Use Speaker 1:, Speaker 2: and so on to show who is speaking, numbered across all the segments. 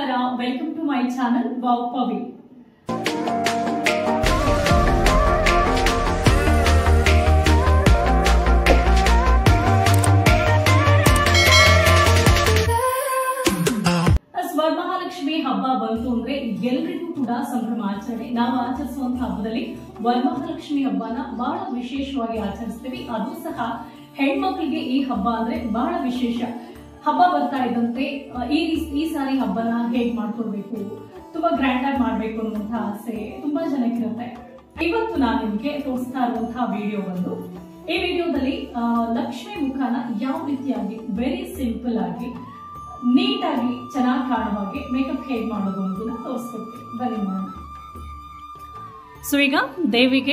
Speaker 1: welcome to my channel wow Pavi Varamahalakshmi ಹಬ್ಬ ಬಂತು ಅಂದ್ರೆ ಎಲ್ರಿಗೂ ಕೂಡ ಸಂಭ್ರಮ ಆಚರಣೆ ನಾವು ಆಚರಿಸುವಂತ ಹಬ್ಬದಲ್ಲಿ ವರಮಹಾಲಕ್ಷ್ಮಿ ಹಬ್ಬನ ಬಹಳ ವಿಶೇಷವಾಗಿ ಆಚರಿಸ್ತೀವಿ ಅದು ಸಹ ಹೆಣ್ಮಕ್ಳಿಗೆ ಈ ಹಬ್ಬ ಅಂದ್ರೆ ಬಹಳ ವಿಶೇಷ ಹಬ್ಬ ಬರ್ತಾ ಇದ್ದಂತೆ ಆ, ಈ ರೀ- ಈ ಸಾರಿ ಹಬ್ಬನ ಹೇಗ್ ಮಾಡ್ಕೊಡ್ಬೇಕು ತುಂಬಾ ಗ್ರ್ಯಾಂಡ್ ಆಗಿ ಮಾಡ್ಬೇಕು ಅನ್ನುವಂತ ಆಸೆ ತುಂಬಾ ಜನಕ್ಕಿರುತ್ತೆ ಇವತ್ತು ನಾನು ನಿಮ್ಗೆ ತೋರಿಸ್ತಾ ಇರುವಂತಹ ವಿಡಿಯೋ ಬಂದು ಈ ವಿಡಿಯೋದಲ್ಲಿ ಆ, ಲಕ್ಷ್ಮಿ ಮುಖನ ಯಾವ ರೀತಿಯಾಗಿ ವೆರಿ ಸಿಂಪಲ್ ಆಗಿ ನೀಟಾಗಿ ಚೆನ್ನಾಗಿ ಕಾಣುವ ಹಾಗೆ ಮೇಕಪ್ ಹೇಗೆ ಮಾಡೋದು ಅನ್ನೋದನ್ನ ತೋರಿಸ್ಕೊಡ್ತೀನಿ ಬನ್ನಿ ಮಾಡೋಣ ಸೊ ಈಗ ದೇವಿಗೆ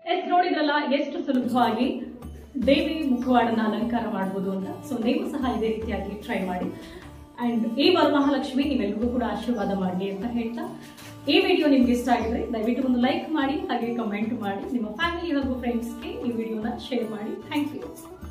Speaker 1: ಎಸ್ ನೋಡಿದ್ರಲ್ಲ ಎಷ್ಟು ಸುಲಭವಾಗಿ ದೇವಿ ಮುಖವಾಡನ ಅಲಂಕಾರ ಮಾಡ್ಬೋದು ಅಂತ ಸೊ ನೀವು ಸಹ ಇದೇ ರೀತಿಯಾಗಿ ಟ್ರೈ ಮಾಡಿ ಅಂಡ್ ಈ ವರಮಹಾಲಕ್ಷ್ಮಿ ನೀವೆಲ್ಲರಿಗೂ ಕೂಡ ಆಶೀರ್ವಾದ ಮಾಡಲಿ ಅಂತ ಹೇಳ್ತಾ ಈ ವಿಡಿಯೋ ನಿಮ್ಗೆ ಇಷ್ಟ ಆಗಿದ್ರೆ ದಯವಿಟ್ಟು ಒಂದು ಲೈಕ್ ಮಾಡಿ ಹಾಗೆ ಕಮೆಂಟ್ ಮಾಡಿ ನಿಮ್ಮ ಫ್ಯಾಮಿಲಿ ಹಾಗೂ ಫ್ರೆಂಡ್ಸ್ಗೆ ಈ ವಿಡಿಯೋನ ಶೇರ್ ಮಾಡಿ ಥ್ಯಾಂಕ್ ಯು